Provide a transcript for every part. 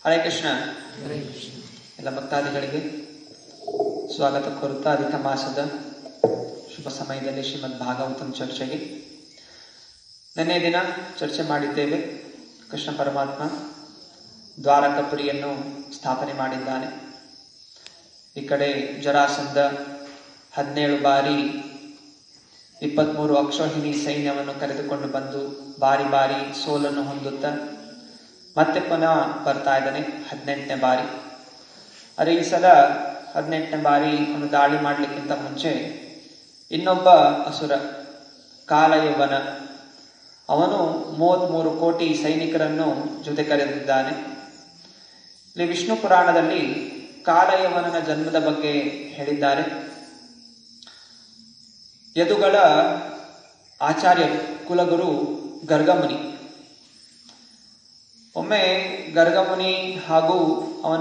ಹರೇ ಕೃಷ್ಣ ಎಲ್ಲ ಭಕ್ತಾದಿಗಳಿಗೆ ಸ್ವಾಗತ ಕೋರುತ್ತಾ ಅಧಿಕ ಮಾಸದ ಶುಭ ಸಮಯದಲ್ಲಿ ಶ್ರೀಮದ್ ಭಾಗವತಂ ಚರ್ಚೆಗೆ ನಿನ್ನೆ ದಿನ ಚರ್ಚೆ ಮಾಡಿದ್ದೇವೆ ಕೃಷ್ಣ ಪರಮಾತ್ಮ ದ್ವಾರಕಪುರಿಯನ್ನು ಸ್ಥಾಪನೆ ಮಾಡಿದ್ದಾನೆ ಈ ಕಡೆ ಜರಾಸಂಧ ಹದಿನೇಳು ಬಾರಿ ಇಪ್ಪತ್ಮೂರು ಅಕ್ಷೋಹಿಣಿ ಸೈನ್ಯವನ್ನು ಕರೆದುಕೊಂಡು ಬಂದು ಬಾರಿ ಬಾರಿ ಸೋಲನ್ನು ಹೊಂದುತ್ತಾ ಮತ್ತೆ ಪುನಃ ಬರ್ತಾ ಇದ್ದಾನೆ ಹದಿನೆಂಟನೇ ಬಾರಿ ಅರೆ ಈ ಸಲ ಹದಿನೆಂಟನೇ ಬಾರಿ ಅವನು ದಾಳಿ ಮಾಡಲಿಕ್ಕಿಂತ ಮುಂಚೆ ಇನ್ನೊಬ್ಬ ಅಸುರ ಕಾಲಯೌವನ ಅವನು ಮೂವತ್ಮೂರು ಕೋಟಿ ಸೈನಿಕರನ್ನು ಜೊತೆ ಕರೆದಿದ್ದಾನೆ ಇಲ್ಲಿ ವಿಷ್ಣು ಪುರಾಣದಲ್ಲಿ ಕಾಲಯವನನ ಜನ್ಮದ ಬಗ್ಗೆ ಹೇಳಿದ್ದಾರೆ ಯದುಗಳ ಆಚಾರ್ಯರು ಕುಲಗುರು ಗರ್ಗಮುನಿ ಒಮ್ಮೆ ಗರ್ಗಮುನಿ ಹಾಗೂ ಅವನ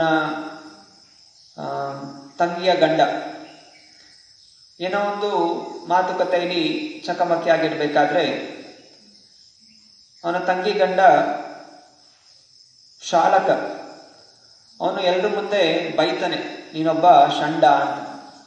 ತಂಗಿಯ ಗಂಡ ಏನೋ ಒಂದು ಮಾತುಕತೆಯಲ್ಲಿ ಚಕಮಕಿ ಆಗಿರ್ಬೇಕಾದ್ರೆ ಅವನ ತಂಗಿ ಗಂಡ ಶಾಲಕ ಅವನು ಎಲ್ಲರ ಮುಂದೆ ಬೈತಾನೆ ನೀನೊಬ್ಬ ಷಂಡ ಅಂತ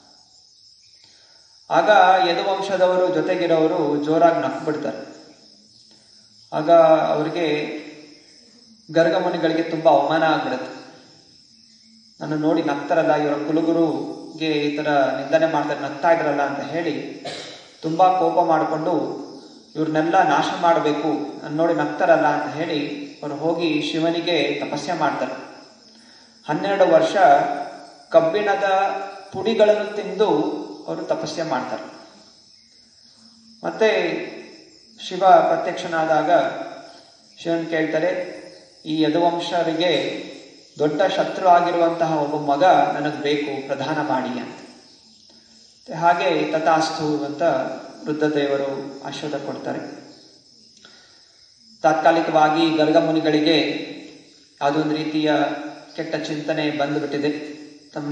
ಆಗ ಯದುವಂಶದವರು ಜೊತೆಗಿರೋರು ಜೋರಾಗಿ ನಕ್ಬಿಡ್ತಾರೆ ಆಗ ಅವರಿಗೆ ಗರ್ಗಮುನಿಗಳಿಗೆ ತುಂಬಾ ಅವಮಾನ ಆಗ್ಬಿಡುತ್ತೆ ನನ್ನ ನೋಡಿ ನಗ್ತಾರಲ್ಲ ಇವರ ಕುಲಗುರುಗೆ ಈ ತರ ನಿಂದನೆ ಮಾಡ್ತಾರೆ ನಗ್ತಾ ಇದ್ರಲ್ಲ ಅಂತ ಹೇಳಿ ತುಂಬಾ ಕೋಪ ಮಾಡಿಕೊಂಡು ಇವ್ರನ್ನೆಲ್ಲ ನಾಶ ಮಾಡಬೇಕು ನನ್ನ ನೋಡಿ ನಗ್ತಾರಲ್ಲ ಅಂತ ಹೇಳಿ ಅವರು ಹೋಗಿ ಶಿವನಿಗೆ ತಪಸ್ಯ ಮಾಡ್ತಾರೆ ಹನ್ನೆರಡು ವರ್ಷ ಕಬ್ಬಿಣದ ಪುಡಿಗಳನ್ನು ತಿಂದು ಅವರು ತಪಸ್ಯ ಮಾಡ್ತಾರೆ ಮತ್ತೆ ಶಿವ ಪ್ರತ್ಯಕ್ಷನಾದಾಗ ಶಿವನ್ ಕೇಳ್ತಾರೆ ಈ ಯದುವಂಶರಿಗೆ ದೊಡ್ಡ ಶತ್ರು ಆಗಿರುವಂತಹ ಒಬ್ಬ ಮಗ ನನಗೆ ಬೇಕು ಪ್ರಧಾನ ಮಾಡಿ ಅಂತ ಹಾಗೆ ತಥಾಸ್ತು ಅಂತ ವೃದ್ಧದೇವರು ಆಶೀರ್ವಾದ ಕೊಡ್ತಾರೆ ತಾತ್ಕಾಲಿಕವಾಗಿ ಗರ್ಗಮುನಿಗಳಿಗೆ ಯಾವುದೊಂದು ರೀತಿಯ ಕೆಟ್ಟ ಚಿಂತನೆ ಬಂದುಬಿಟ್ಟಿದೆ ತಮ್ಮ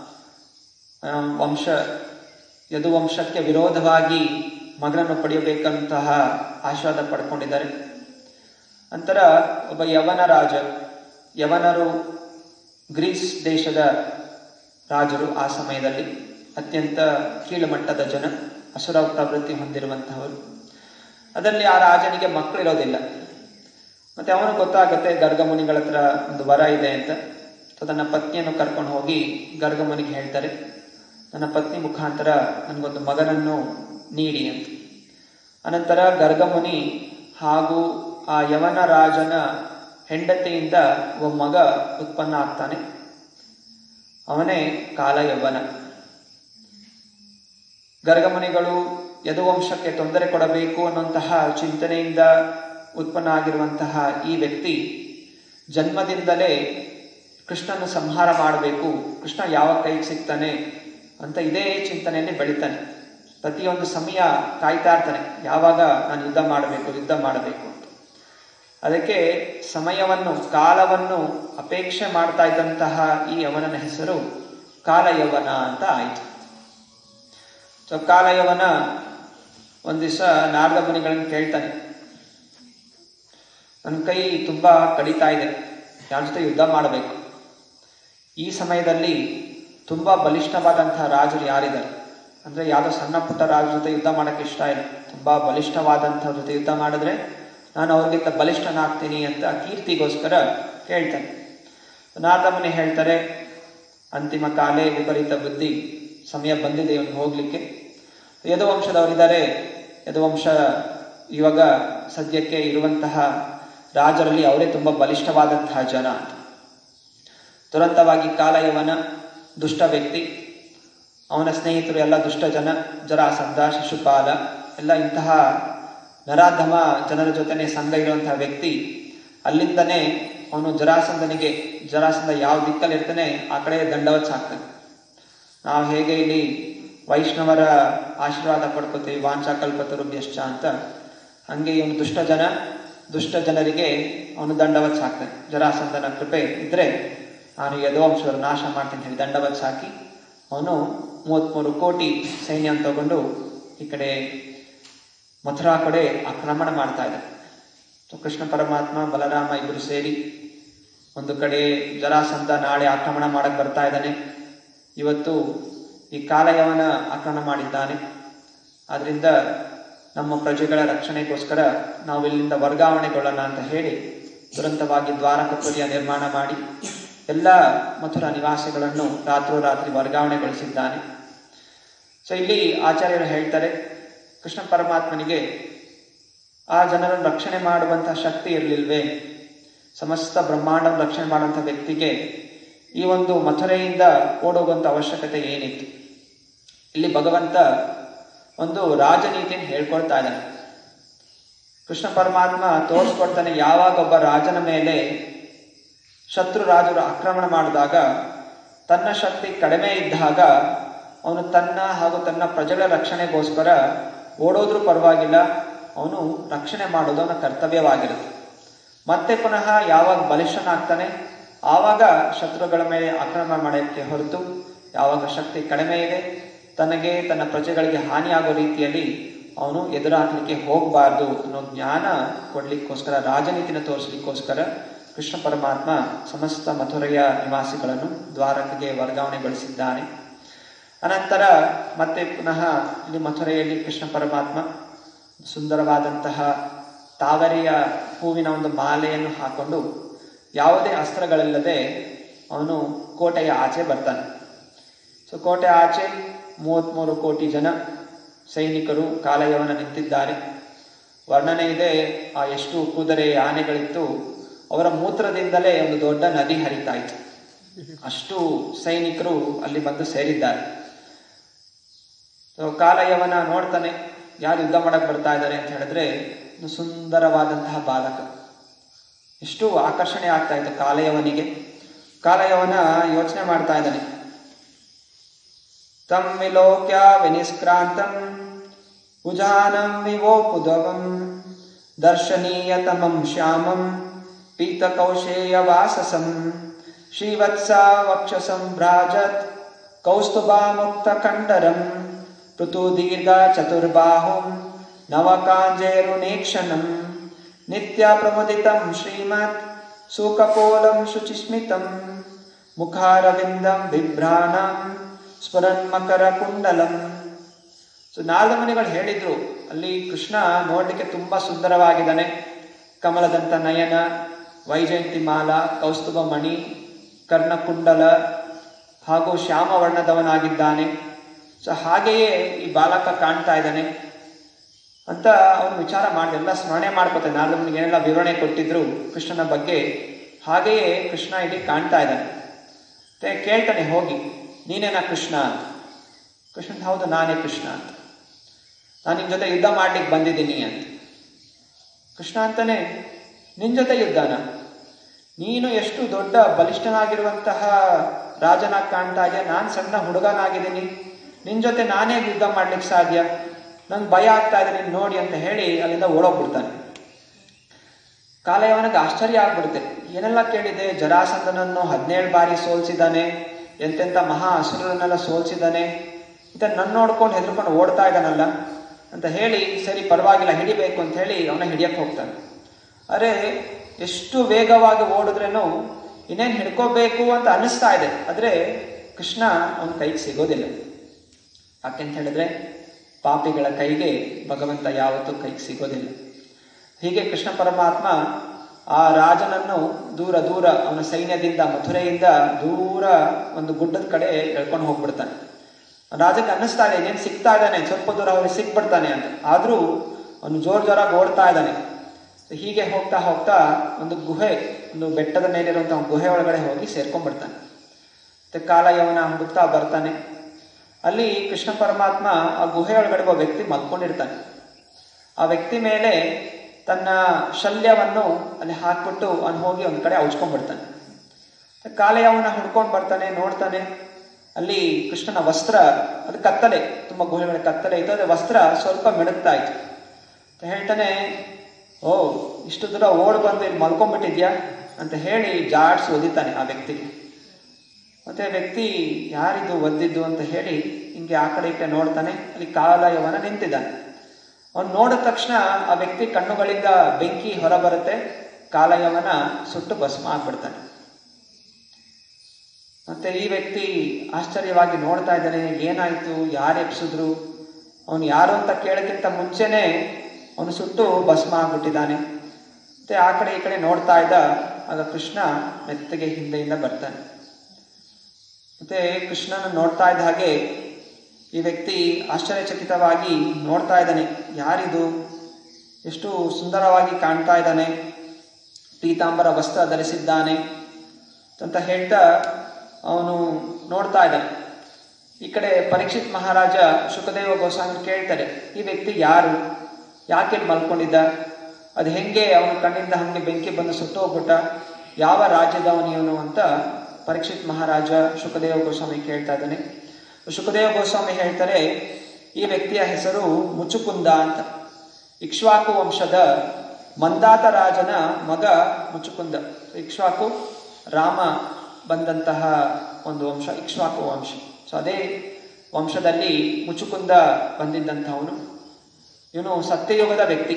ವಂಶ ಯದುವಂಶಕ್ಕೆ ವಿರೋಧವಾಗಿ ಮಗನನ್ನು ಪಡೆಯಬೇಕಂತಹ ಆಶೀರ್ವಾದ ಪಡ್ಕೊಂಡಿದ್ದಾರೆ ನಂತರ ಒಬ್ಬ ಯವನ ರಾಜ ಯವನರು ಗ್ರೀಸ್ ದೇಶದ ರಾಜರು ಆ ಸಮಯದಲ್ಲಿ ಅತ್ಯಂತ ಕೀಳುಮಟ್ಟದ ಜನ ಅಸುರ ಪ್ರವೃತ್ತಿ ಹೊಂದಿರುವಂತಹವರು ಅದರಲ್ಲಿ ಆ ರಾಜನಿಗೆ ಮಕ್ಕಳಿರೋದಿಲ್ಲ ಮತ್ತೆ ಅವನು ಗೊತ್ತಾಗುತ್ತೆ ಗರ್ಗಮುನಿಗಳ ಹತ್ರ ಒಂದು ವರ ಇದೆ ಅಂತ ತನ್ನ ಪತ್ನಿಯನ್ನು ಕರ್ಕೊಂಡು ಹೋಗಿ ಗರ್ಗಮುನಿಗೆ ಹೇಳ್ತಾರೆ ನನ್ನ ಪತ್ನಿ ಮುಖಾಂತರ ನನಗೊಂದು ಮಗನನ್ನು ನೀಡಿ ಅಂತ ಅನಂತರ ಗರ್ಗಮುನಿ ಹಾಗೂ ಆ ಯವನ ರಾಜನ ಹೆಂಡತಿಯಿಂದ ಒಬ್ಬ ಮಗ ಉತ್ಪನ್ನ ಆಗ್ತಾನೆ ಅವನೇ ಕಾಲ ಯೌವನ ಗರ್ಗಮುನಿಗಳು ಯದುವಂಶಕ್ಕೆ ತೊಂದರೆ ಕೊಡಬೇಕು ಅನ್ನುವಂತಹ ಚಿಂತನೆಯಿಂದ ಉತ್ಪನ್ನ ಆಗಿರುವಂತಹ ಈ ವ್ಯಕ್ತಿ ಜನ್ಮದಿಂದಲೇ ಕೃಷ್ಣನ ಸಂಹಾರ ಮಾಡಬೇಕು ಕೃಷ್ಣ ಯಾವ ಕೈಗೆ ಸಿಗ್ತಾನೆ ಅಂತ ಇದೇ ಚಿಂತನೆಯಲ್ಲಿ ಬೆಳಿತಾನೆ ಪ್ರತಿಯೊಂದು ಸಮಯ ಕಾಯ್ತಾ ಇರ್ತಾನೆ ಯಾವಾಗ ನಾನು ಯುದ್ಧ ಮಾಡಬೇಕು ಯುದ್ಧ ಮಾಡಬೇಕು ಅಂತ ಅದಕ್ಕೆ ಸಮಯವನ್ನು ಕಾಲವನ್ನು ಅಪೇಕ್ಷೆ ಮಾಡ್ತಾ ಇದ್ದಂತಹ ಈ ಯವನನ ಹೆಸರು ಕಾಲಯವನ ಅಂತ ಆಯಿತು ಸೊ ಕಾಲಯವನ ಒಂದ್ ದಿವಸ ನಾರದ ಮುನಿಗಳನ್ನು ಕೇಳ್ತಾನೆ ನನ್ನ ಕೈ ತುಂಬಾ ಕಡಿತಾ ಇದೆ ಯಾರ ಜೊತೆ ಯುದ್ಧ ಮಾಡಬೇಕು ಈ ಸಮಯದಲ್ಲಿ ತುಂಬಾ ಬಲಿಷ್ಠವಾದಂತಹ ರಾಜರು ಯಾರಿದ್ದಾರೆ ಅಂದ್ರೆ ಯಾವುದೋ ಸಣ್ಣ ಪುಟ್ಟ ರಾಜ ಜೊತೆ ಯುದ್ಧ ಮಾಡಕ್ಕೆ ಇಷ್ಟ ಇಲ್ಲ ತುಂಬಾ ಬಲಿಷ್ಠವಾದಂಥವ್ರ ಜೊತೆ ಯುದ್ಧ ಮಾಡಿದ್ರೆ ನಾನು ಅವ್ರಿಗಿಂತ ಬಲಿಷ್ಠನಾಗ್ತೀನಿ ಅಂತ ಕೀರ್ತಿಗೋಸ್ಕರ ಕೇಳ್ತಾನೆ ನಾರದ ಮುನಿ ಹೇಳ್ತಾರೆ ಅಂತಿಮ ಕಾಲೇ ವಿಪರೀತ ಬುದ್ಧಿ ಸಮಯ ಬಂದಿದೆ ಇವನು ಹೋಗ್ಲಿಕ್ಕೆ ಯದುವಂಶದವರಿದ್ದಾರೆ ಯದುವಂಶ ಇವಾಗ ಸದ್ಯಕ್ಕೆ ಇರುವಂತಹ ರಾಜರಲ್ಲಿ ಅವರೇ ತುಂಬಾ ಬಲಿಷ್ಠವಾದಂತಹ ಜನ ಅಂತ ತುರಂತವಾಗಿ ಕಾಲಯವನ ದುಷ್ಟ ವ್ಯಕ್ತಿ ಅವನ ಸ್ನೇಹಿತರು ಎಲ್ಲ ದುಷ್ಟ ಜನ ಜರಾಸಂಧ ಶಿಶುಪಾಲ ಎಲ್ಲ ಇಂತಹ ನರಾಧಮ ಜನರ ಜೊತೆನೆ ಸಂಘ ಇರುವಂತಹ ವ್ಯಕ್ತಿ ಅಲ್ಲಿಂದನೇ ಅವನು ಜರಾಸಂಧನಿಗೆ ಜರಾಸಂಧ ಯಾವ ದಿಕ್ಕಲ್ಲಿ ಇರ್ತಾನೆ ಆ ಕಡೆ ದಂಡವತ್ ಸಾಕ್ತಾನೆ ನಾವು ಹೇಗೆ ಇಲ್ಲಿ ವೈಷ್ಣವರ ಆಶೀರ್ವಾದ ಪಡ್ಕೋತೀವಿ ವಾಂಚಾಕಲ್ಪತರು ಯಶ್ಚ ಅಂತ ಹಂಗೆ ಇವನು ದುಷ್ಟ ಜನ ದುಷ್ಟ ಜನರಿಗೆ ಅವನು ದಂಡವತ್ ಸಾಕ್ತಾನೆ ಜರಾಸಂಧನ ಕೃಪೆ ಇದ್ರೆ ನಾನು ಯದುವಂಶರ ನಾಶ ಮಾಡ್ತೀನಿ ಹೇಳಿ ದಂಡವತ್ ಸಾಕಿ ಅವನು ಮೂವತ್ಮೂರು ಕೋಟಿ ಸೈನ್ಯ ತಗೊಂಡು ಈ ಕಡೆ ಮಥುರಾ ಕಡೆ ಆಕ್ರಮಣ ಮಾಡ್ತಾ ಇದ್ದ ಸೊ ಕೃಷ್ಣ ಪರಮಾತ್ಮ ಬಲರಾಮ ಇಬ್ಬರು ಸೇರಿ ಒಂದು ಕಡೆ ಜರಾಸಂಧ ನಾಳೆ ಆಕ್ರಮಣ ಮಾಡಕ್ ಬರ್ತಾ ಇದ್ದಾನೆ ಇವತ್ತು ಈ ಕಾಲಯವನ ಆಕ್ರಮಣ ಮಾಡಿದ್ದಾನೆ ಆದ್ರಿಂದ ನಮ್ಮ ಪ್ರಜೆಗಳ ರಕ್ಷಣೆಗೋಸ್ಕರ ನಾವು ಇಲ್ಲಿಂದ ವರ್ಗಾವಣೆಗೊಳ್ಳೋಣ ಅಂತ ಹೇಳಿ ದುರಂತವಾಗಿ ದ್ವಾರಕಪುರಿಯ ನಿರ್ಮಾಣ ಮಾಡಿ ಎಲ್ಲ ಮಥುರ ನಿವಾಸಿಗಳನ್ನು ರಾತ್ರೋರಾತ್ರಿ ವರ್ಗಾವಣೆಗೊಳಿಸಿದ್ದಾನೆ ಸೊ ಇಲ್ಲಿ ಆಚಾರ್ಯರು ಹೇಳ್ತಾರೆ ಕೃಷ್ಣ ಪರಮಾತ್ಮನಿಗೆ ಆ ಜನರನ್ನು ರಕ್ಷಣೆ ಮಾಡುವಂತಹ ಶಕ್ತಿ ಇರಲಿಲ್ವೇ ಸಮಸ್ತ ಬ್ರಹ್ಮಾಂಡವನ್ನು ರಕ್ಷಣೆ ಮಾಡುವಂಥ ವ್ಯಕ್ತಿಗೆ ಈ ಒಂದು ಮಥುರೆಯಿಂದ ಓಡೋಗುವಂಥ ಅವಶ್ಯಕತೆ ಏನಿತ್ತು ಇಲ್ಲಿ ಭಗವಂತ ಒಂದು ರಾಜನೀತಿಯನ್ನು ಹೇಳ್ಕೊಳ್ತಾ ಇದ್ದಾನೆ ಕೃಷ್ಣ ಪರಮಾತ್ಮ ತೋರಿಸ್ಕೊಡ್ತಾನೆ ಯಾವಾಗ ಒಬ್ಬ ರಾಜನ ಮೇಲೆ ಶತ್ರು ರಾಜರು ಆಕ್ರಮಣ ಮಾಡಿದಾಗ ತನ್ನ ಶಕ್ತಿ ಕಡಿಮೆ ಇದ್ದಾಗ ಅವನು ತನ್ನ ಹಾಗೂ ತನ್ನ ಪ್ರಜೆಗಳ ರಕ್ಷಣೆಗೋಸ್ಕರ ಓಡೋದ್ರೂ ಪರವಾಗಿಲ್ಲ ಅವನು ರಕ್ಷಣೆ ಮಾಡೋದು ಅವನ ಕರ್ತವ್ಯವಾಗಿರುತ್ತೆ ಮತ್ತೆ ಪುನಃ ಯಾವಾಗ ಬಲಿಷ್ಠನಾಗ್ತಾನೆ ಆವಾಗ ಶತ್ರುಗಳ ಮೇಲೆ ಆಕ್ರಮಣ ಮಾಡೋಕ್ಕೆ ಹೊರತು ಯಾವಾಗ ಶಕ್ತಿ ಕಡಿಮೆ ಇದೆ ತನಗೆ ತನ್ನ ಪ್ರಜೆಗಳಿಗೆ ಹಾನಿಯಾಗೋ ರೀತಿಯಲ್ಲಿ ಅವನು ಎದುರಾಗ್ಲಿಕ್ಕೆ ಹೋಗಬಾರ್ದು ಅನ್ನೋ ಜ್ಞಾನ ಕೊಡ್ಲಿಕ್ಕೋಸ್ಕರ ರಾಜನೀತಿನ ತೋರಿಸ್ಲಿಕ್ಕೋಸ್ಕರ ಕೃಷ್ಣ ಪರಮಾತ್ಮ ಸಮಸ್ತ ಮಥುರೆಯ ನಿವಾಸಿಗಳನ್ನು ದ್ವಾರಕೆಗೆ ವರ್ಗಾವಣೆಗೊಳಿಸಿದ್ದಾನೆ ಅನಂತರ ಮತ್ತೆ ಪುನಃ ಇಲ್ಲಿ ಮಥುರೆಯಲ್ಲಿ ಕೃಷ್ಣ ಪರಮಾತ್ಮ ಸುಂದರವಾದಂತಹ ತಾವರೆಯ ಹೂವಿನ ಒಂದು ಮಾಲೆಯನ್ನು ಹಾಕೊಂಡು ಯಾವುದೇ ಅಸ್ತ್ರಗಳಿಲ್ಲದೆ ಅವನು ಕೋಟೆಯ ಆಚೆ ಬರ್ತಾನೆ ಸೊ ಕೋಟೆ ಆಚೆ ಮೂವತ್ತ್ಮೂರು ಕೋಟಿ ಜನ ಸೈನಿಕರು ಕಾಲಯವನ ನಿಂತಿದ್ದಾರೆ ವರ್ಣನೆ ಇದೆ ಆ ಎಷ್ಟು ಕುದುರೆ ಆನೆಗಳಿತ್ತು ಅವರ ಮೂತ್ರದಿಂದಲೇ ಒಂದು ದೊಡ್ಡ ನದಿ ಹರಿತಾ ಇತ್ತು ಅಷ್ಟು ಸೈನಿಕರು ಅಲ್ಲಿ ಬಂದು ಸೇರಿದ್ದಾರೆ ಸೊ ಕಾಲಯವನ ನೋಡ್ತಾನೆ ಯಾರು ಯುದ್ಧ ಮಾಡಕ್ ಬರ್ತಾ ಇದ್ದಾರೆ ಅಂತ ಹೇಳಿದ್ರೆ ಒಂದು ಸುಂದರವಾದಂತಹ ಬಾಲಕ ಎಷ್ಟು ಆಕರ್ಷಣೆ ಆಗ್ತಾ ಇತ್ತು ಕಾಲಯವನಿಗೆ ಕಾಲಯವನ ಯೋಚನೆ ಮಾಡ್ತಾ ಇದ್ದಾನೆ ತಂ ವಿಲೋಕ್ಯ ವಿನಿಷ್ಕ್ರಾಂತಂ ಉಜಾನಂ ವಿವೋಪುಧವಂ ದರ್ಶನೀಯತಮಂ ಶ್ಯಾಮಂ ಪೀತಕೌಶೇಯ ವಾಸಸಂ ಶ್ರೀವತ್ಸ ವಕ್ಷಸಂ ಭ್ರಾಜತ್ ಕೌಸ್ತುಭಾ ಮುಕ್ತ ಕಂಡರಂ ಋತು ದೀರ್ಘ ಚತುರ್ಬಾಹುಂ ನವಕಾಂಜೇರುನೇಕ್ಷಣಂ ನಿತ್ಯ ಪ್ರಮುದಿತಂ ಶ್ರೀಮತ್ ಸುಕಪೋಲಂ ಶುಚಿಸ್ಮಿತಂ ಮುಖಾರವಿಂದಂ ಬಿಭ್ರಾಣಂ ಸ್ಫುರನ್ಮಕರ ಕುಂಡಲಂ ಸೊ ನಾಲ್ಕು ಮನೆಗಳು ಹೇಳಿದ್ರು ಅಲ್ಲಿ ಕೃಷ್ಣ ನೋಡ್ಲಿಕ್ಕೆ ತುಂಬಾ ಸುಂದರವಾಗಿದ್ದಾನೆ ಕಮಲದಂತ ನಯನ ವೈಜಯಂತಿ ಮಾಲ ಕೌಸ್ತುಭ ಮಣಿ ಕರ್ಣಕುಂಡಲ ಹಾಗೂ ಶ್ಯಾಮ ವರ್ಣದವನಾಗಿದ್ದಾನೆ ಸೊ ಹಾಗೆಯೇ ಈ ಬಾಲಕ ಕಾಣ್ತಾ ಇದ್ದಾನೆ ಅಂತ ಅವನು ವಿಚಾರ ಮಾಡಿ ಎಲ್ಲ ಸ್ಮರಣೆ ಮಾಡ್ಕೋತಾನೆ ನಾಲ್ಕು ಏನೆಲ್ಲ ವಿವರಣೆ ಕೊಟ್ಟಿದ್ರು ಕೃಷ್ಣನ ಬಗ್ಗೆ ಹಾಗೆಯೇ ಕೃಷ್ಣ ಇಲ್ಲಿ ಕಾಣ್ತಾ ಇದ್ದಾನೆ ಮತ್ತೆ ಕೇಳ್ತಾನೆ ಹೋಗಿ ನೀನೇನಾ ಕೃಷ್ಣ ಅಂತ ಕೃಷ್ಣ ಹೌದು ನಾನೇ ಕೃಷ್ಣ ಅಂತ ನಾನು ನಿನ್ ಜೊತೆ ಯುದ್ಧ ಮಾಡ್ಲಿಕ್ಕೆ ಬಂದಿದ್ದೀನಿ ಅಂತ ಕೃಷ್ಣ ಅಂತಾನೆ ನಿನ್ ಜೊತೆ ಯುದ್ಧನ ನೀನು ಎಷ್ಟು ದೊಡ್ಡ ಬಲಿಷ್ಠನಾಗಿರುವಂತಹ ರಾಜನಾಗಿ ಕಾಣ್ತಾ ಇದೆಯಾ ನಾನು ಸಣ್ಣ ಹುಡುಗನಾಗಿದ್ದೀನಿ ನಿನ್ ಜೊತೆ ನಾನೇ ಯುದ್ಧ ಮಾಡ್ಲಿಕ್ಕೆ ಸಾಧ್ಯ ನಂಗೆ ಭಯ ಆಗ್ತಾ ಇದೆ ನೀನು ನೋಡಿ ಅಂತ ಹೇಳಿ ಅಲ್ಲಿಂದ ಓಡೋಗ್ಬಿಡ್ತಾನೆ ಕಾಲಯವನಿಗೆ ಆಶ್ಚರ್ಯ ಆಗ್ಬಿಡುತ್ತೆ ಏನೆಲ್ಲ ಕೇಳಿದೆ ಜರಾಸಂಧನನ್ನು ಹದಿನೇಳು ಬಾರಿ ಸೋಲ್ಸಿದ್ದಾನೆ ಎಂತೆಂಥ ಮಹಾ ಹಸುರನ್ನೆಲ್ಲ ಸೋಲ್ಸಿದ್ದಾನೆ ಮತ್ತೆ ನನ್ನ ನೋಡ್ಕೊಂಡು ಹೆದರ್ಕೊಂಡು ಓಡ್ತಾ ಇದ್ದಾನಲ್ಲ ಅಂತ ಹೇಳಿ ಸರಿ ಪರವಾಗಿಲ್ಲ ಹಿಡಿಬೇಕು ಅಂತ ಹೇಳಿ ಅವನ ಹಿಡಿಯಕ್ಕೆ ಹೋಗ್ತಾನೆ ಅರೆ ಎಷ್ಟು ವೇಗವಾಗಿ ಓಡಿದ್ರೇನು ಇನ್ನೇನು ಹಿಡ್ಕೋಬೇಕು ಅಂತ ಅನಿಸ್ತಾ ಇದೆ ಆದರೆ ಕೃಷ್ಣ ಅವನ ಕೈಗೆ ಸಿಗೋದಿಲ್ಲ ಯಾಕೆಂತ ಹೇಳಿದ್ರೆ ಪಾಪಿಗಳ ಕೈಗೆ ಭಗವಂತ ಯಾವತ್ತೂ ಕೈಗೆ ಸಿಗೋದಿಲ್ಲ ಹೀಗೆ ಕೃಷ್ಣ ಪರಮಾತ್ಮ ಆ ರಾಜನನ್ನು ದೂರ ದೂರ ಅವನ ಸೈನ್ಯದಿಂದ ಮಥುರೆಯಿಂದ ದೂರ ಒಂದು ಗುಡ್ಡದ ಕಡೆ ಎಳ್ಕೊಂಡು ಹೋಗ್ಬಿಡ್ತಾನೆ ರಾಜಕ್ಕೆ ಅನ್ನಿಸ್ತಾ ಇದೆ ಇನ್ನೇನು ಸಿಗ್ತಾ ಇದ್ದಾನೆ ಸ್ವಲ್ಪ ದೂರ ಅವ್ರಿಗೆ ಸಿಕ್ಬಿಡ್ತಾನೆ ಅಂತ ಆದರೂ ಅವನು ಜೋರ್ ಜೋರಾಗಿ ಓಡ್ತಾ ಇದ್ದಾನೆ ಹೀಗೆ ಹೋಗ್ತಾ ಹೋಗ್ತಾ ಒಂದು ಗುಹೆ ಒಂದು ಬೆಟ್ಟದ ಮೇಲಿರುವಂತಹ ಒಂದು ಗುಹೆ ಒಳಗಡೆ ಹೋಗಿ ಸೇರ್ಕೊಂಡ್ಬಿಡ್ತಾನೆ ಮತ್ತೆ ಕಾಲಯವನ ಹುಡುಕ್ತಾ ಬರ್ತಾನೆ ಅಲ್ಲಿ ಕೃಷ್ಣ ಪರಮಾತ್ಮ ಆ ಗುಹೆ ಒಳಗಡೆ ಒಬ್ಬ ವ್ಯಕ್ತಿ ಮಲ್ಕೊಂಡಿರ್ತಾನೆ ಆ ವ್ಯಕ್ತಿ ಮೇಲೆ ತನ್ನ ಶಲ್ಯವನ್ನು ಅಲ್ಲಿ ಹಾಕ್ಬಿಟ್ಟು ಅವನು ಹೋಗಿ ಒಂದು ಕಡೆ ಔಚ್ಕೊಂಡ್ಬಿಡ್ತಾನೆ ಕಾಲೆಯವನ್ನ ಹುಡ್ಕೊಂಡು ಬರ್ತಾನೆ ನೋಡ್ತಾನೆ ಅಲ್ಲಿ ಕೃಷ್ಣನ ವಸ್ತ್ರ ಅದು ಕತ್ತಲೆ ತುಂಬ ಗುಹೆಗಳ ಕತ್ತಲೆ ಇತ್ತು ಅದ್ರ ವಸ್ತ್ರ ಸ್ವಲ್ಪ ಮಿಡುಕ್ತಾ ಇತ್ತು ಅಂತ ಹೇಳ್ತಾನೆ ಓ ಇಷ್ಟು ದೂರ ಓಡ್ ಬಂದು ಇಲ್ಲಿ ಮಲ್ಕೊಂಡ್ಬಿಟ್ಟಿದ್ಯಾ ಅಂತ ಹೇಳಿ ಜಾಡ್ಸಿ ಒದಿತಾನೆ ಆ ವ್ಯಕ್ತಿಗೆ ಮತ್ತೆ ವ್ಯಕ್ತಿ ಯಾರಿದು ಒದ್ದಿದ್ದು ಅಂತ ಹೇಳಿ ಹಿಂಗೆ ಆ ಕಡೆ ಈ ಕಡೆ ನೋಡ್ತಾನೆ ಅಲ್ಲಿ ಕಾಲಯವನ ನಿಂತಿದ್ದಾನೆ ಅವನು ನೋಡಿದ ತಕ್ಷಣ ಆ ವ್ಯಕ್ತಿ ಕಣ್ಣುಗಳಿಂದ ಬೆಂಕಿ ಹೊರಬರುತ್ತೆ ಕಾಲಯವನ ಸುಟ್ಟು ಭಸ್ಮ ಆಗ್ಬಿಡ್ತಾನೆ ಮತ್ತೆ ಈ ವ್ಯಕ್ತಿ ಆಶ್ಚರ್ಯವಾಗಿ ನೋಡ್ತಾ ಇದ್ದಾನೆ ಏನಾಯ್ತು ಯಾರು ಎಪ್ಸಿದ್ರು ಅವನು ಯಾರು ಅಂತ ಕೇಳೋಕ್ಕಿಂತ ಮುಂಚೆನೆ ಅವನು ಸುಟ್ಟು ಭಸ್ಮ ಆಗ್ಬಿಟ್ಟಿದ್ದಾನೆ ಮತ್ತೆ ಆ ಕಡೆ ಈ ಕಡೆ ನೋಡ್ತಾ ಇದ್ದ ಆಗ ಕೃಷ್ಣ ಮೆತ್ತಗೆ ಹಿಂದೆಯಿಂದ ಬರ್ತಾನೆ ಮತ್ತೆ ಕೃಷ್ಣನ ನೋಡ್ತಾ ಇದ್ದ ಹಾಗೆ ಈ ವ್ಯಕ್ತಿ ಆಶ್ಚರ್ಯಚಕಿತವಾಗಿ ನೋಡ್ತಾ ಇದ್ದಾನೆ ಯಾರಿದು ಎಷ್ಟು ಸುಂದರವಾಗಿ ಕಾಣ್ತಾ ಇದ್ದಾನೆ ಪೀತಾಂಬರ ವಸ್ತ್ರ ಧರಿಸಿದ್ದಾನೆ ಅಂತ ಹೇಳ್ತಾ ಅವನು ನೋಡ್ತಾ ಇದ್ದಾನೆ ಈ ಕಡೆ ಪರೀಕ್ಷಿತ್ ಮಹಾರಾಜ ಶುಕದೇವ ಗೋಸ್ವಾಮಿ ಕೇಳ್ತಾರೆ ಈ ವ್ಯಕ್ತಿ ಯಾರು ಯಾಕೆ ಇಲ್ಲಿ ಮಲ್ಕೊಂಡಿದ್ದ ಅದು ಹೆಂಗೆ ಅವನ ಕಣ್ಣಿಂದ ಹಂಗೆ ಬೆಂಕಿ ಬಂದು ಸುಟ್ಟೋಗ್ಬಿಟ್ಟ ಯಾವ ರಾಜ್ಯದವನು ಇವನು ಅಂತ ಪರೀಕ್ಷಿತ್ ಮಹಾರಾಜ ಶುಕದೇವ ಗೋಸ್ವಾಮಿ ಕೇಳ್ತಾ ಇದ್ದಾನೆ ಶುಕದೇವ ಗೋಸ್ವಾಮಿ ಹೇಳ್ತಾರೆ ಈ ವ್ಯಕ್ತಿಯ ಹೆಸರು ಮುಚುಕುಂದ ಅಂತ ಇಕ್ಷ್ವಾಕು ವಂಶದ ಮಂದಾತ ರಾಜನ ಮಗ ಮುಚುಕುಂದ ಇಕ್ಷ್ವಾಕು ರಾಮ ಬಂದಂತಹ ಒಂದು ವಂಶ ಇಕ್ಷ್ವಾಕು ವಂಶ ಸೊ ಅದೇ ವಂಶದಲ್ಲಿ ಮುಚುಕುಂದ ಬಂದಿದ್ದಂಥವನು ಇವನು ಸತ್ಯಯುಗದ ವ್ಯಕ್ತಿ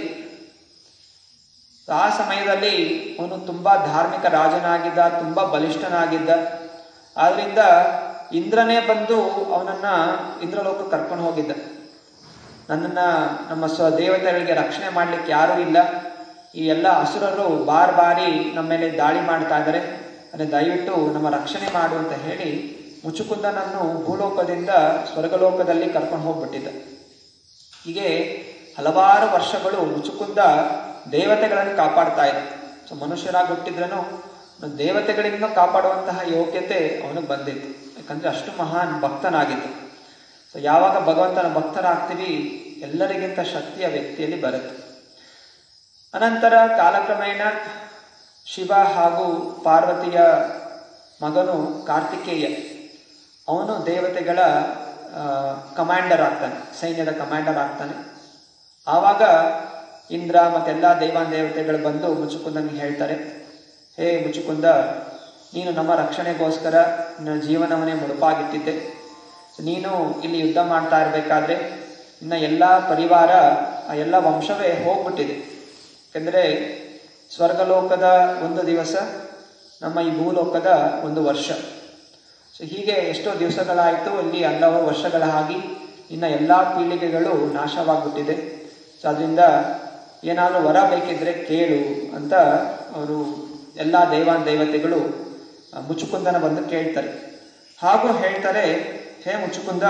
ಆ ಸಮಯದಲ್ಲಿ ಅವನು ತುಂಬಾ ಧಾರ್ಮಿಕ ರಾಜನಾಗಿದ್ದ ತುಂಬಾ ಬಲಿಷ್ಠನಾಗಿದ್ದ ಆದ್ರಿಂದ ಇಂದ್ರನೇ ಬಂದು ಅವನನ್ನ ಇಂದ್ರಲೋಕ ಕರ್ಕೊಂಡು ಹೋಗಿದ್ದ ನನ್ನನ್ನ ನಮ್ಮ ಸ್ವ ದೇವತೆಗಳಿಗೆ ರಕ್ಷಣೆ ಮಾಡ್ಲಿಕ್ಕೆ ಯಾರೂ ಇಲ್ಲ ಈ ಎಲ್ಲ ಅಸುರರು ಬಾರ್ ಬಾರಿ ನಮ್ಮ ಮೇಲೆ ದಾಳಿ ಮಾಡ್ತಾ ಇದ್ದಾರೆ ಅದೇ ದಯವಿಟ್ಟು ನಮ್ಮ ರಕ್ಷಣೆ ಮಾಡು ಅಂತ ಹೇಳಿ ಮುಚುಕುಂದನನ್ನು ಭೂಲೋಕದಿಂದ ಸ್ವರ್ಗಲೋಕದಲ್ಲಿ ಕರ್ಕೊಂಡು ಹೋಗ್ಬಿಟ್ಟಿದ್ದ ಹೀಗೆ ಹಲವಾರು ವರ್ಷಗಳು ಮುಚುಕುಂದ ದೇವತೆಗಳನ್ನು ಕಾಪಾಡ್ತಾ ಇದ್ದ ಸೊ ಮನುಷ್ಯರಾಗಿ ಹುಟ್ಟಿದ್ರೂ ದೇವತೆಗಳಿಂದ ಕಾಪಾಡುವಂತಹ ಯೋಗ್ಯತೆ ಅವನಿಗೆ ಬಂದಿತ್ತು ಯಾಕಂದ್ರೆ ಅಷ್ಟು ಮಹಾನ್ ಭಕ್ತನಾಗಿತ್ತು ಸೊ ಯಾವಾಗ ಭಗವಂತನ ಭಕ್ತರಾಗ್ತೀವಿ ಎಲ್ಲರಿಗಿಂತ ಶಕ್ತಿಯ ವ್ಯಕ್ತಿಯಲ್ಲಿ ಬರುತ್ತೆ ಅನಂತರ ಕಾಲಕ್ರಮೇಣ ಶಿವ ಹಾಗೂ ಪಾರ್ವತಿಯ ಮಗನು ಕಾರ್ತಿಕೇಯ ಅವನು ದೇವತೆಗಳ ಕಮಾಂಡರ್ ಆಗ್ತಾನೆ ಸೈನ್ಯದ ಕಮಾಂಡರ್ ಆಗ್ತಾನೆ ಆವಾಗ ಇಂದ್ರ ಮತ್ತೆಲ್ಲ ದೇವಾನ್ ದೇವತೆಗಳು ಬಂದು ಮುಚುಕುಂದನಿಗೆ ಹೇಳ್ತಾರೆ ಹೇ ಮುಚುಕುಂದ ನೀನು ನಮ್ಮ ರಕ್ಷಣೆಗೋಸ್ಕರ ನಿನ್ನ ಜೀವನವನ್ನೇ ಮುಡುಪಾಗಿಟ್ಟಿದ್ದೆ ನೀನು ಇಲ್ಲಿ ಯುದ್ಧ ಮಾಡ್ತಾ ಇರಬೇಕಾದ್ರೆ ನಿನ್ನ ಎಲ್ಲ ಪರಿವಾರ ಆ ಎಲ್ಲ ವಂಶವೇ ಹೋಗ್ಬಿಟ್ಟಿದೆ ಯಾಕಂದರೆ ಸ್ವರ್ಗಲೋಕದ ಒಂದು ದಿವಸ ನಮ್ಮ ಈ ಭೂಲೋಕದ ಒಂದು ವರ್ಷ ಸೊ ಹೀಗೆ ಎಷ್ಟೋ ದಿವಸಗಳಾಯಿತು ಇಲ್ಲಿ ಹಲವು ವರ್ಷಗಳ ಆಗಿ ಇನ್ನು ಎಲ್ಲ ಪೀಳಿಗೆಗಳು ನಾಶವಾಗ್ಬಿಟ್ಟಿದೆ ಸೊ ಅದರಿಂದ ಏನಾದರೂ ವರ ಬೇಕಿದ್ರೆ ಕೇಳು ಅಂತ ಅವರು ಎಲ್ಲ ದೇವಾನ್ ದೇವತೆಗಳು ಮುಚುಕುಂದನ ಬಂದು ಕೇಳ್ತಾರೆ ಹಾಗೂ ಹೇಳ್ತಾರೆ ಹೇ ಮುಚುಕುಂದ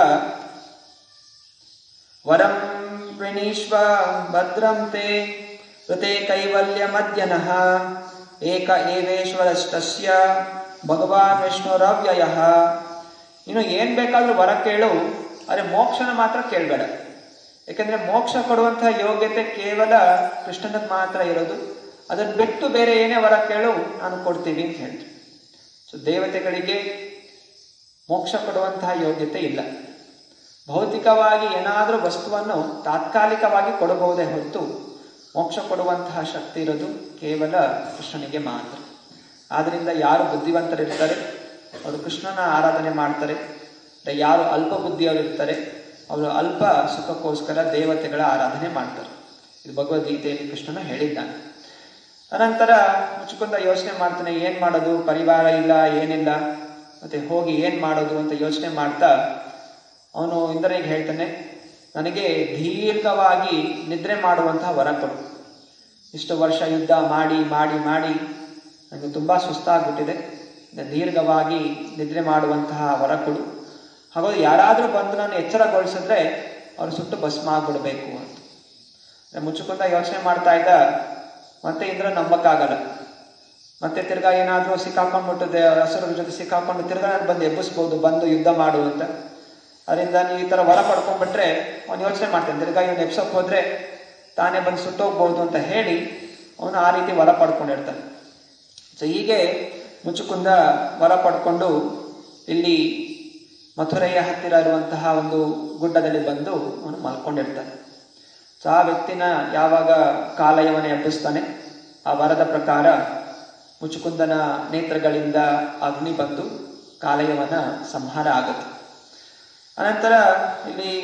ವರಂ ಪ್ರಣೀಶ್ವ ಭದ್ರಂ ತೇ ಋತೆ ಕೈವಲ್ಯ ಮಧ್ಯನಃ ಏಕ ಏವೇಶ್ವರಸ್ತಸ್ಯ ಭಗವಾನ್ ವಿಷ್ಣುರವ್ಯಯ ಇನ್ನು ಏನ್ ಬೇಕಾದ್ರೂ ವರ ಕೇಳು ಆದರೆ ಮೋಕ್ಷನ ಮಾತ್ರ ಕೇಳಬೇಡ ಯಾಕಂದ್ರೆ ಮೋಕ್ಷ ಕೊಡುವಂತಹ ಯೋಗ್ಯತೆ ಕೇವಲ ಕೃಷ್ಣನಿಗೆ ಮಾತ್ರ ಇರೋದು ಅದನ್ನು ಬಿಟ್ಟು ಬೇರೆ ಏನೇ ವರ ಕೇಳು ನಾನು ಕೊಡ್ತೀನಿ ಅಂತ ಹೇಳ್ತೀನಿ ಸೊ ದೇವತೆಗಳಿಗೆ ಮೋಕ್ಷ ಕೊಡುವಂತಹ ಯೋಗ್ಯತೆ ಇಲ್ಲ ಭೌತಿಕವಾಗಿ ಏನಾದರೂ ವಸ್ತುವನ್ನು ತಾತ್ಕಾಲಿಕವಾಗಿ ಕೊಡಬಹುದೇ ಹೊರತು ಮೋಕ್ಷ ಕೊಡುವಂತಹ ಶಕ್ತಿ ಇರೋದು ಕೇವಲ ಕೃಷ್ಣನಿಗೆ ಮಾತ್ರ ಆದ್ದರಿಂದ ಯಾರು ಬುದ್ಧಿವಂತರಿರ್ತಾರೆ ಅವರು ಕೃಷ್ಣನ ಆರಾಧನೆ ಮಾಡ್ತಾರೆ ಯಾರು ಅಲ್ಪ ಬುದ್ಧಿಯವರು ಇರ್ತಾರೆ ಅವರು ಅಲ್ಪ ಸುಖಕ್ಕೋಸ್ಕರ ದೇವತೆಗಳ ಆರಾಧನೆ ಮಾಡ್ತಾರೆ ಇದು ಭಗವದ್ಗೀತೆಯಲ್ಲಿ ಕೃಷ್ಣನ ಹೇಳಿದ್ದಾನೆ ಅನಂತರ ಮುಚ್ಚುಕೊಂಡ ಯೋಚನೆ ಮಾಡ್ತಾನೆ ಏನ್ ಮಾಡೋದು ಪರಿವಾರ ಇಲ್ಲ ಏನಿಲ್ಲ ಮತ್ತೆ ಹೋಗಿ ಏನ್ ಮಾಡೋದು ಅಂತ ಯೋಚನೆ ಮಾಡ್ತಾ ಅವನು ಇಂದ್ರನಿಗೆ ಹೇಳ್ತಾನೆ ನನಗೆ ದೀರ್ಘವಾಗಿ ನಿದ್ರೆ ಮಾಡುವಂತಹ ವರ ಕೊಡು ಇಷ್ಟು ವರ್ಷ ಯುದ್ಧ ಮಾಡಿ ಮಾಡಿ ಮಾಡಿ ನನಗೆ ತುಂಬ ಸುಸ್ತಾಗ್ಬಿಟ್ಟಿದೆ ದೀರ್ಘವಾಗಿ ನಿದ್ರೆ ಮಾಡುವಂತಹ ವರ ಕೊಡು ಹಾಗಾಗಿ ಯಾರಾದರೂ ಬಂದು ನಾನು ಎಚ್ಚರಗೊಳಿಸಿದ್ರೆ ಅವ್ರು ಸುಟ್ಟು ಭಸ್ಮ ಆಗ್ಬಿಡ್ಬೇಕು ಅಂತ ಮುಚ್ಚುಕೊಂಡ ಯೋಚನೆ ಮಾಡ್ತಾ ಇದ್ದ ಮತ್ತೆ ಇಂದ್ರ ನಂಬಕ್ಕಾಗಲ್ಲ ಮತ್ತೆ ತಿರ್ಗಾ ಏನಾದರೂ ಸಿಕ್ಕಾಕೊಂಡ್ಬಿಟ್ಟು ಹಸುರ ಜೊತೆ ಸಿಕ್ಕಾಕೊಂಡು ತಿರ್ಗಾ ಬಂದು ಎಬ್ಬಿಸ್ಬೋದು ಬಂದು ಯುದ್ಧ ಮಾಡು ಅಂತ ಅದರಿಂದ ನೀವು ಈ ಥರ ವರ ಪಡ್ಕೊಂಡ್ಬಿಟ್ರೆ ಅವನು ಯೋಚನೆ ಮಾಡ್ತಾನೆ ತಿರ್ಗಾ ಇವನು ಎಬ್ಸೋಕೆ ಹೋದ್ರೆ ತಾನೇ ಬಂದು ಸುಟ್ಟೋಗ್ಬೋದು ಅಂತ ಹೇಳಿ ಅವನು ಆ ರೀತಿ ವರ ಪಡ್ಕೊಂಡಿರ್ತಾನೆ ಸೊ ಹೀಗೆ ಮುಚ್ಚುಕುಂದ ವರ ಪಡ್ಕೊಂಡು ಇಲ್ಲಿ ಮಥುರೆಯ ಹತ್ತಿರ ಇರುವಂತಹ ಒಂದು ಗುಡ್ಡದಲ್ಲಿ ಬಂದು ಅವನು ಮಲ್ಕೊಂಡಿರ್ತಾನೆ ಸೊ ಆ ವ್ಯಕ್ತಿನ ಯಾವಾಗ ಕಾಲಯವನ ಎಬ್ಬಿಸ್ತಾನೆ ಆ ವರದ ಪ್ರಕಾರ ಮುಚುಕುಂದನ ನೇತ್ರಗಳಿಂದ ಅಗ್ನಿ ಬಂದು ಕಾಲಯವನ ಸಂಹಾರ ಆಗುತ್ತೆ ಅನಂತರ ಇಲ್ಲಿ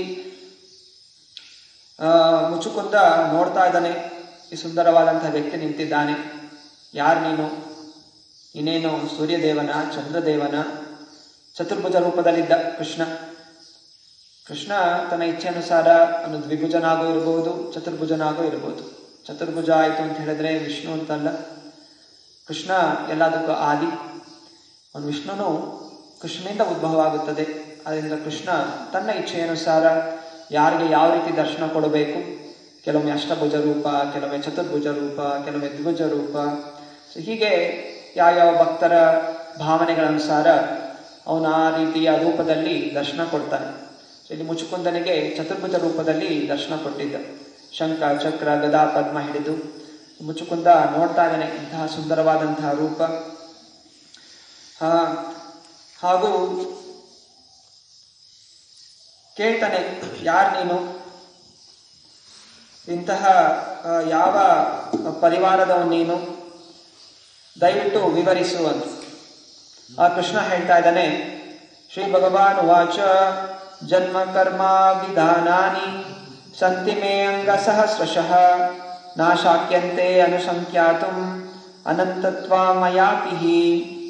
ಮುಚುಕುಂದ ನೋಡ್ತಾ ಇದ್ದಾನೆ ಈ ಸುಂದರವಾದಂತಹ ವ್ಯಕ್ತಿ ನಿಂತಿದ್ದಾನೆ ಯಾರು ನೀನು ಇನ್ನೇನು ಸೂರ್ಯದೇವನ ಚಂದ್ರದೇವನ ಚತುರ್ಭುಜ ರೂಪದಲ್ಲಿದ್ದ ಕೃಷ್ಣ ಕೃಷ್ಣ ತನ್ನ ಇಚ್ಛೆನುಸಾರ ಅವನು ದ್ವಿಭುಜನಾಗೂ ಇರಬಹುದು ಚತುರ್ಭುಜನಾಗೂ ಇರಬಹುದು ಚತುರ್ಭುಜ ಆಯಿತು ಅಂತ ಹೇಳಿದ್ರೆ ವಿಷ್ಣು ಅಂತಲ್ಲ ಕೃಷ್ಣ ಎಲ್ಲದಕ್ಕೂ ಆದಿ ಅವನು ವಿಷ್ಣುನು ಕೃಷ್ಣನಿಂದ ಉದ್ಭವ ಆಗುತ್ತದೆ ಅದರಿಂದ ಕೃಷ್ಣ ತನ್ನ ಇಚ್ಛೆಯನುಸಾರ ಯಾರಿಗೆ ಯಾವ ರೀತಿ ದರ್ಶನ ಕೊಡಬೇಕು ಕೆಲವೊಮ್ಮೆ ಅಷ್ಟಭುಜ ರೂಪ ಕೆಲವೊಮ್ಮೆ ಚತುರ್ಭುಜ ರೂಪ ಕೆಲವೊಮ್ಮೆ ದ್ವಿಭುಜ ರೂಪ ಸೊ ಹೀಗೆ ಯಾವ್ಯಾವ ಭಕ್ತರ ಭಾವನೆಗಳನುಸಾರ ಅವನು ಆ ರೀತಿಯ ರೂಪದಲ್ಲಿ ದರ್ಶನ ಕೊಡ್ತಾನೆ ಸೊ ಇಲ್ಲಿ ಮುಚುಕುಂದನಿಗೆ ಚತುರ್ಭುಜ ರೂಪದಲ್ಲಿ ದರ್ಶನ ಕೊಟ್ಟಿದ್ದ ಶಂಖ ಚಕ್ರ ಗದಾ ಪದ್ಮ ಹಿಡಿದು ಮುಚುಕುಂದ ನೋಡ್ತಾ ಇದ್ದಾನೆ ಇಂತಹ ಸುಂದರವಾದಂತಹ ರೂಪ ಹಾ ಹಾಗೂ ಕೇಳ್ತಾನೆ ಯಾರು ನೀನು ಇಂತಹ ಆ, ಯಾವ ಪರಿವಾರದವನು ನೀನು ದಯವಿಟ್ಟು ವಿವರಿಸು ಅಂತ ಆ ಕೃಷ್ಣ ಹೇಳ್ತಾ ಇದ್ದಾನೆ ಶ್ರೀ ಭಗವಾನ್ ವಾಚ ಜನ್ಮ ಕರ್ಮ ವಿಧಾನಾನಿ ಸಂತಿ ಮೇ ಅಂಗ ಸಹಸ್ರಶಃ ನಾಶಾಕ್ಯಂತೆ ಅನುಸಂಖ್ಯಾತು ಅನಂತತ್ವ ಮಯಾಪಿಹಿ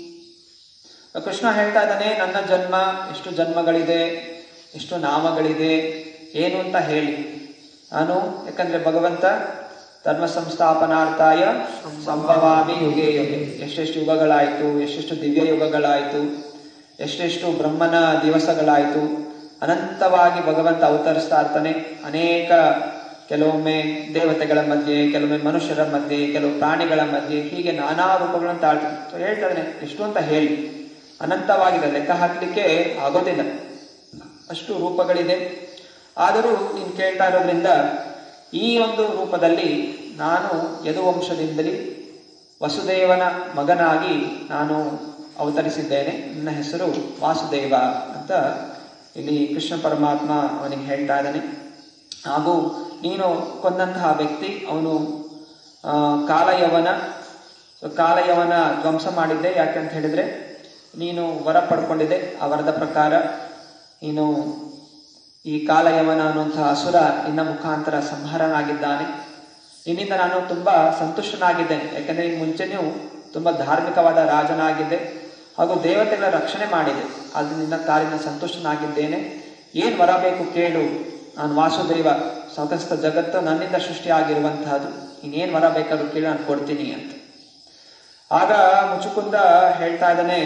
ಕೃಷ್ಣ ಹೇಳ್ತಾ ಇದ್ದಾನೆ ನನ್ನ ಜನ್ಮ ಎಷ್ಟು ಜನ್ಮಗಳಿದೆ ಎಷ್ಟು ನಾಮಗಳಿದೆ ಏನು ಅಂತ ಹೇಳಿ ನಾನು ಯಾಕಂದ್ರೆ ಭಗವಂತ ಧರ್ಮ ಸಂಸ್ಥಾಪನಾರ್ಥಾಯ ಸಂಭವಾಮಿ ಯುಗೆ ಯುಗೆ ಎಷ್ಟೆಷ್ಟು ಯುಗಗಳಾಯಿತು ಎಷ್ಟೆಷ್ಟು ದಿವ್ಯ ಯುಗಗಳಾಯಿತು ಎಷ್ಟೆಷ್ಟು ಬ್ರಹ್ಮನ ದಿವಸಗಳಾಯಿತು ಅನಂತವಾಗಿ ಭಗವಂತ ಅವತರಿಸ್ತಾ ಇರ್ತಾನೆ ಅನೇಕ ಕೆಲವೊಮ್ಮೆ ದೇವತೆಗಳ ಮಧ್ಯೆ ಕೆಲವೊಮ್ಮೆ ಮನುಷ್ಯರ ಮಧ್ಯೆ ಕೆಲವು ಪ್ರಾಣಿಗಳ ಮಧ್ಯೆ ಹೀಗೆ ನಾನಾ ರೂಪಗಳನ್ನು ತಾಳ್ತಾನೆ ಸೊ ಹೇಳ್ತಾ ಇದ್ದಾನೆ ಎಷ್ಟು ಅಂತ ಹೇಳಿ ಅನಂತವಾಗಿದೆ ಲೆಕ್ಕ ಹಾಕ್ಲಿಕ್ಕೆ ಆಗೋದಿಲ್ಲ ಅಷ್ಟು ರೂಪಗಳಿದೆ ಆದರೂ ನೀನು ಕೇಳ್ತಾ ಇರೋದ್ರಿಂದ ಈ ಒಂದು ರೂಪದಲ್ಲಿ ನಾನು ಯದುವಂಶದಿಂದಲೇ ವಸುದೇವನ ಮಗನಾಗಿ ನಾನು ಅವತರಿಸಿದ್ದೇನೆ ನನ್ನ ಹೆಸರು ವಾಸುದೇವ ಅಂತ ಇಲ್ಲಿ ಕೃಷ್ಣ ಪರಮಾತ್ಮ ಅವನಿಗೆ ಹೇಳ್ತಾ ಇದ್ದಾನೆ ಹಾಗೂ ನೀನು ಕೊಂದಂತಹ ವ್ಯಕ್ತಿ ಅವನು ಆ, ಕಾಲಯವನ ಸೊ ಕಾಲಯವನ ಧ್ವಂಸ ಮಾಡಿದ್ದೆ ಯಾಕಂತ ಹೇಳಿದ್ರೆ ನೀನು ವರ ಪಡ್ಕೊಂಡಿದ್ದೆ ಆ ವರದ ಪ್ರಕಾರ ನೀನು ಈ ಕಾಲಯವನ ಅನ್ನುವಂತಹ ಅಸುರ ನಿನ್ನ ಮುಖಾಂತರ ಸಂಹಾರನಾಗಿದ್ದಾನೆ ನಿನ್ನಿಂದ ನಾನು ತುಂಬಾ ಸಂತುಷ್ಟನಾಗಿದ್ದೇನೆ ಯಾಕಂದ್ರೆ ಈ ಮುಂಚೆ ನೀವು ತುಂಬಾ ಧಾರ್ಮಿಕವಾದ ರಾಜನಾಗಿದ್ದೆ ಹಾಗೂ ದೇವತೆಗಳ ರಕ್ಷಣೆ ಮಾಡಿದೆ ಅದು ನಿನ್ನ ಕಾಲಿನ ಸಂತುಷ್ಟನಾಗಿದ್ದೇನೆ ಏನ್ ವರ ಬೇಕು ಕೇಳು ನಾನು ವಾಸುದೇವ ಸಮಸ್ತ ಜಗತ್ತು ನನ್ನಿಂದ ಸೃಷ್ಟಿಯಾಗಿರುವಂತಹದ್ದು ಇನ್ನೇನ್ ವರ ಬೇಕಾದ್ರೂ ಕೇಳು ನಾನು ಕೊಡ್ತೀನಿ ಅಂತ ಆಗ ಮುಚುಕುಂದ ಹೇಳ್ತಾ ಇದ್ದಾನೆ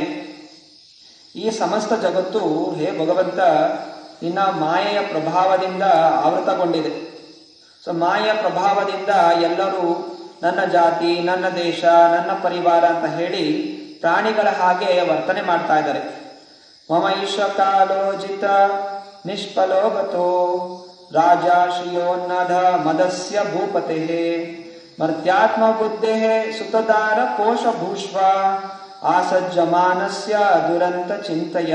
ಈ ಸಮಸ್ತ ಜಗತ್ತು ಹೇ ಭಗವಂತ ನಿನ್ನ ಮಾಯೆಯ ಪ್ರಭಾವದಿಂದ ಆವೃತಗೊಂಡಿದೆ ಸೊ ಮಾಯೆಯ ಪ್ರಭಾವದಿಂದ ಎಲ್ಲರೂ ನನ್ನ ಜಾತಿ ನನ್ನ ದೇಶ ನನ್ನ ಪರಿವಾರ ಅಂತ ಹೇಳಿ ಪ್ರಾಣಿಗಳ ಹಾಗೆ ವರ್ತನೆ ಮಾಡ್ತಾ ಇದ್ದಾರೆ ಮಮ ಈಶ ಕಾಲೋಜಿತ ನಿಷ್ಫಲೋಗತೋ ರಾಜ ಶ್ರಿಯೋನ್ನಧ ಮದಸ್ಯ ಭೂಪತೆ ಮರ್ತ್ಯಾತ್ಮ ಬುದ್ಧೆ ಸುತದಾರ ಕೋಶ ಭೂಷ್ವ ಆಸಜ್ಜಮಾನಸ್ಯ ದುರಂತ ಚಿಂತೆಯ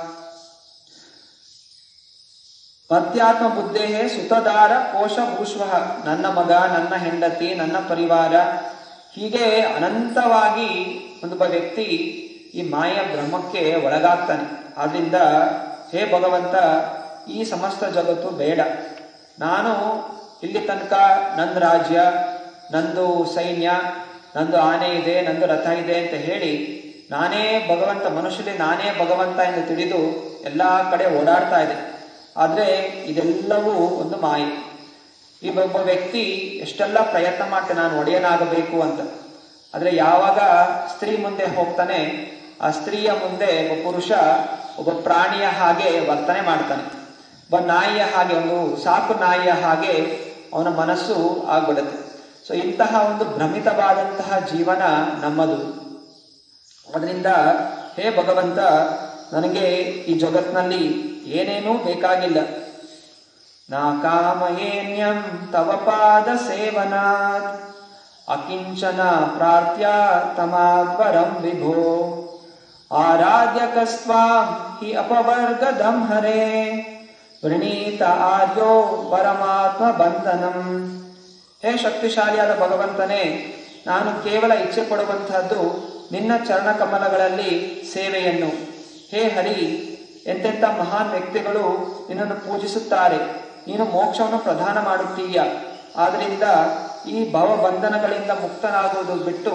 ಮರ್ತ್ಯಾತ್ಮ ಬುದ್ಧೇ ಸುತದಾರ ಕೋಶ ಭೂಷ್ವ ನನ್ನ ಮಗ ನನ್ನ ಹೆಂಡತಿ ನನ್ನ ಪರಿವಾರ ಹೀಗೆ ಅನಂತವಾಗಿ ಒಂದೊಬ್ಬ ವ್ಯಕ್ತಿ ಈ ಮಾಯ ಬ್ರಹ್ಮಕ್ಕೆ ಒಳಗಾಗ್ತಾನೆ ಆದ್ರಿಂದ ಹೇ ಭಗವಂತ ಈ ಸಮಸ್ತ ಜಗತ್ತು ಬೇಡ ನಾನು ಇಲ್ಲಿ ತನಕ ನನ್ನ ರಾಜ್ಯ ನಂದು ಸೈನ್ಯ ನಂದು ಆನೆ ಇದೆ ನಂದು ರಥ ಇದೆ ಅಂತ ಹೇಳಿ ನಾನೇ ಭಗವಂತ ಮನುಷ್ಯನೇ ನಾನೇ ಭಗವಂತ ಎಂದು ತಿಳಿದು ಎಲ್ಲ ಕಡೆ ಓಡಾಡ್ತಾ ಇದೆ ಆದ್ರೆ ಇದೆಲ್ಲವೂ ಒಂದು ಮಾಯೆ ಈ ಒಬ್ಬ ವ್ಯಕ್ತಿ ಎಷ್ಟೆಲ್ಲ ಪ್ರಯತ್ನ ಮಾಡ್ತಾನೆ ನಾನು ಒಡೆಯನಾಗಬೇಕು ಅಂತ ಆದ್ರೆ ಯಾವಾಗ ಸ್ತ್ರೀ ಮುಂದೆ ಹೋಗ್ತಾನೆ ಆ ಸ್ತ್ರೀಯ ಮುಂದೆ ಒಬ್ಬ ಪುರುಷ ಒಬ್ಬ ಪ್ರಾಣಿಯ ಹಾಗೆ ವರ್ತನೆ ಮಾಡ್ತಾನೆ ಒಬ್ಬ ನಾಯಿಯ ಹಾಗೆ ಒಂದು ಸಾಕು ನಾಯಿಯ ಹಾಗೆ ಅವನ ಮನಸ್ಸು ಆಗ್ಬಿಡುತ್ತೆ ಸೊ ಇಂತಹ ಒಂದು ಭ್ರಮಿತವಾದಂತಹ ಜೀವನ ನಮ್ಮದು ಅದರಿಂದ ಹೇ ಭಗವಂತ ನನಗೆ ಈ ಜಗತ್ನಲ್ಲಿ ಏನೇನೂ ಬೇಕಾಗಿಲ್ಲ ನಾ ಕಾಮಯೇನ್ಯಂ ತವ ಪಾದ ಸೇವನಾತ್ ಅಕಿಂಚನ ಪ್ರಾರ್ಥ್ಯ ತಮಾದ್ವರಂ ವಿಭೋ ಆರಾಧ್ಯ ಕಸ್ವಾಂ ಹಿ ಅಪವರ್ಗದಂ ಹರೇ ವೃಣೀತ ಆರ್ಯೋ ಪರಮಾತ್ಮ ಬಂಧನಂ ಹೇ ಶಕ್ತಿಶಾಲಿಯಾದ ಭಗವಂತನೇ ನಾನು ಕೇವಲ ಇಚ್ಛೆ ಪಡುವಂತಹದ್ದು ನಿನ್ನ ಚರಣ ಕಮಲಗಳಲ್ಲಿ ಸೇವೆಯನ್ನು ಹೇ ಹರಿ ಎಂತೆಂಥ ಮಹಾನ್ ವ್ಯಕ್ತಿಗಳು ನಿನ್ನನ್ನು ಪೂಜಿಸುತ್ತಾರೆ ನೀನು ಮೋಕ್ಷವನ್ನು ಪ್ರದಾನ ಮಾಡುತ್ತೀಯ ಆದ್ರಿಂದ ಈ ಭವಬಂಧನಗಳಿಂದ ಮುಕ್ತನಾಗುವುದು ಬಿಟ್ಟು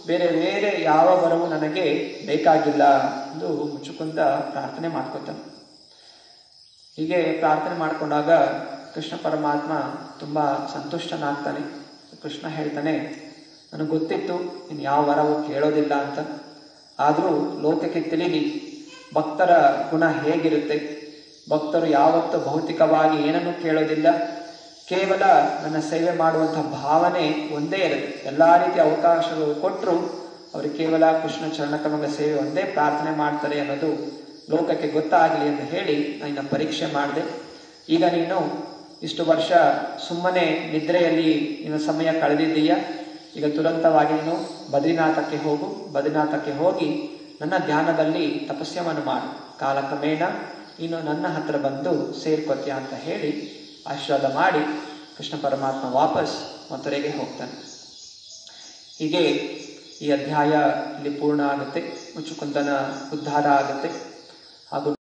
ಬೇರೆ ಬೇರೆ ಯಾವ ವರವು ನನಗೆ ಬೇಕಾಗಿಲ್ಲ ಎಂದು ಮುಚ್ಚುಕುಂದ ಪ್ರಾರ್ಥನೆ ಮಾಡ್ಕೊತಾನೆ ಹೀಗೆ ಪ್ರಾರ್ಥನೆ ಮಾಡಿಕೊಂಡಾಗ ಕೃಷ್ಣ ಪರಮಾತ್ಮ ತುಂಬ ಸಂತುಷ್ಟನಾಗ್ತಾನೆ ಕೃಷ್ಣ ಹೇಳ್ತಾನೆ ನನಗೆ ಗೊತ್ತಿತ್ತು ಇನ್ನು ಯಾವ ವರವು ಕೇಳೋದಿಲ್ಲ ಅಂತ ಆದರೂ ಲೋಕಕ್ಕೆ ತಿಳಿಲಿ ಭಕ್ತರ ಗುಣ ಹೇಗಿರುತ್ತೆ ಭಕ್ತರು ಯಾವತ್ತೂ ಭೌತಿಕವಾಗಿ ಏನನ್ನೂ ಕೇಳೋದಿಲ್ಲ ಕೇವಲ ನನ್ನ ಸೇವೆ ಮಾಡುವಂಥ ಭಾವನೆ ಒಂದೇ ಇರುತ್ತೆ ಎಲ್ಲ ರೀತಿಯ ಅವಕಾಶಗಳು ಕೊಟ್ಟರು ಅವರು ಕೇವಲ ಕೃಷ್ಣ ಚರಣಕಮಲ ಸೇವೆ ಒಂದೇ ಪ್ರಾರ್ಥನೆ ಮಾಡ್ತಾರೆ ಅನ್ನೋದು ಲೋಕಕ್ಕೆ ಗೊತ್ತಾಗಲಿ ಅಂತ ಹೇಳಿ ನಾನು ಪರೀಕ್ಷೆ ಮಾಡಿದೆ ಈಗ ನೀನು ಇಷ್ಟು ವರ್ಷ ಸುಮ್ಮನೆ ನಿದ್ರೆಯಲ್ಲಿ ನಿನ್ನ ಸಮಯ ಕಳೆದಿದ್ದೀಯ ಈಗ ತುರಂತವಾಗಿ ನೀನು ಬದ್ರಿನಾಥಕ್ಕೆ ಹೋಗು ಬದ್ರಿನಾಥಕ್ಕೆ ಹೋಗಿ ನನ್ನ ಧ್ಯಾನದಲ್ಲಿ ತಪಸ್ಯವನ್ನು ಮಾಡು ಕಾಲಕ್ರಮೇಣ ನೀನು ನನ್ನ ಹತ್ರ ಬಂದು ಸೇರ್ಕೊತೀಯ ಅಂತ ಹೇಳಿ ಆಶೀರ್ವಾದ ಮಾಡಿ ಕೃಷ್ಣ ಪರಮಾತ್ಮ ವಾಪಸ್ ಮಥುರೆಗೆ ಹೋಗ್ತಾನೆ ಹೀಗೆ ಈ ಅಧ್ಯಾಯ ಇಲ್ಲಿ ಪೂರ್ಣ ಆಗುತ್ತೆ ಮುಚ್ಚುಕುಂದನ ಉದ್ಧಾರ ಆಗುತ್ತೆ ಹಾಗೂ